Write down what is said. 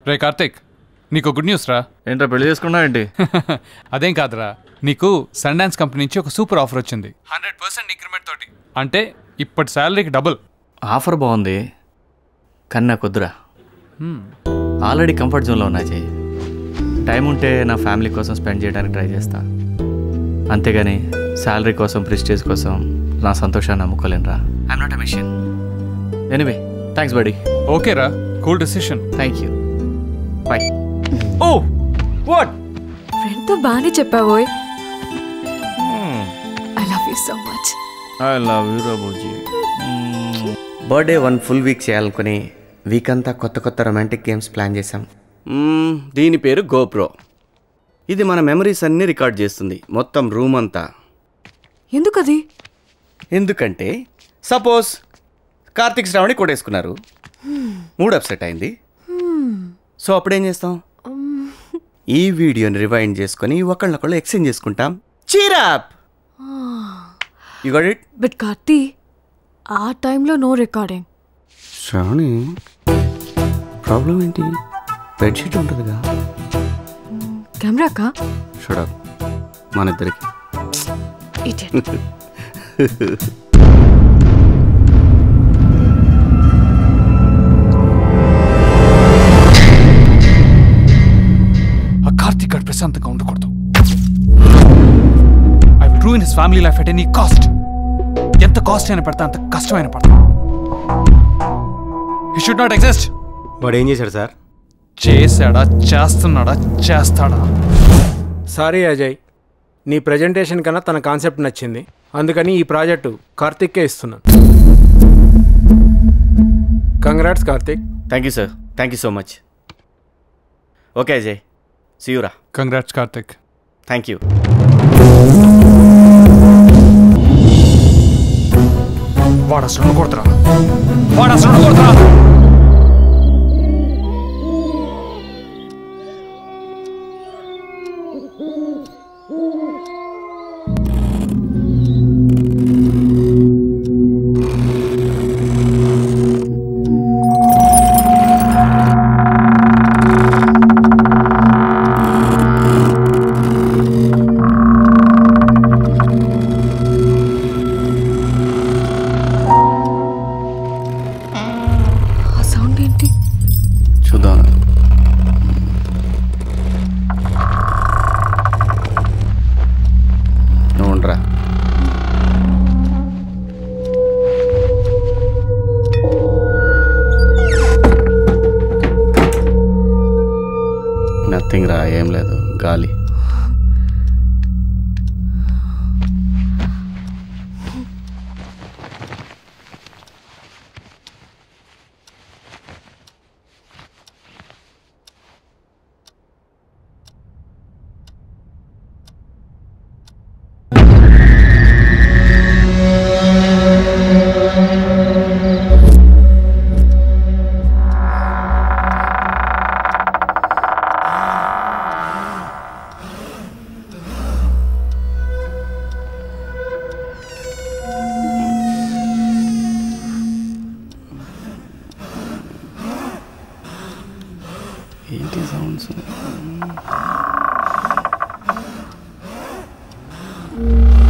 రే కార్తిక్ నీకు good news రా ఏంట్రా పెళ్లి చేసుకున్నావు ఏంటి అదేం కాదురా నీకు సన్ డాన్స్ కంపెనీ నుంచి ఒక సూపర్ ఆఫర్ వచ్చింది హండ్రెడ్ పర్సెంట్ ఇంక్రిమెంట్ తోటి అంటే ఇప్పటి శాలరీకి డబుల్ ఆఫర్ బాగుంది కానీ నాకు వద్దురా ఆల్రెడీ కంఫర్ట్ జోన్లో ఉన్నా చెయ్యి టైం ఉంటే నా ఫ్యామిలీ కోసం స్పెండ్ చేయడానికి ట్రై చేస్తా అంతేగాని శాలరీ కోసం ప్రెస్టేజ్ కోసం నా సంతోషాన్ని నమ్ముకోలేనురా I'm not a machine anyway thanks buddy okay రా cool decision thank you boy oh what ఫ్రెండ్తో బాగానే చెప్పావోయ్ I love you so much I love you రాబోజీ బర్త్డే వన్ ఫుల్ వీక్ చేయాలనుకుని వీక్ అంతా కొత్త కొత్త రొమాంటిక్ గేమ్స్ ప్లాన్ చేశాం మ్మ్, దీని పేరు గోప్రో ఇది మన మెమరీస్ అన్నీ రికార్డ్ చేస్తుంది మొత్తం రూమ్ అంతా ఎందుకది ఎందుకంటే సపోజ్ కార్తిక్ శ్రావణి కొట్టేసుకున్నారు మూడ్ అప్సెట్ అయింది సో అప్పుడేం చేస్తాం ఈ వీడియోని రివైండ్ చేసుకొని ఒకళ్ళనొకళ్ళు ఎక్స్చేంజ్ చేసుకుంటాం cheer up you got it but Karthi ఆ టైంలో నో రికార్డింగ్ శ్రావణి ప్రాబ్లం ఏంటి బెడ్షీట్ ఉంటుందిగా కెమెరాకా షడప్ మన ఇద్దరికి ఇడియట్ ఆ కార్తిక్ గారు ప్రశాంతంగా ఉండకూడదు I will ruin his family life at any cost ఎంత కాస్ట్ అయినా పెడతా అంత కష్టమైన పడతా హీ షుడ్ నాట్ ఎగ్జిస్ట్ వాడు ఏం చేశాడు సార్ చేశాడా చేస్తున్నాడా చేస్తాడా సారీ అజయ్ నీ ప్రజెంటేషన్ కన్నా తన కాన్సెప్ట్ నచ్చింది అందుకని ఈ ప్రాజెక్టు కార్తిక్కే ఇస్తున్నాను congrats Karthik thank you sir thank you so much okay Ajay సియూరా కంగ్రాట్స్ కార్తిక్ థ్యాంక్ యూ వాడు అసలు ఉండకూడదురా వాడు అసలు ఉండకూడదురా ఆ సౌండ్ ఏంటి చూద్దాం నువ్వు ఉండరా నథింగ్ రా ఏం లేదు గాలి ఏంటి సౌండ్స్ ఆ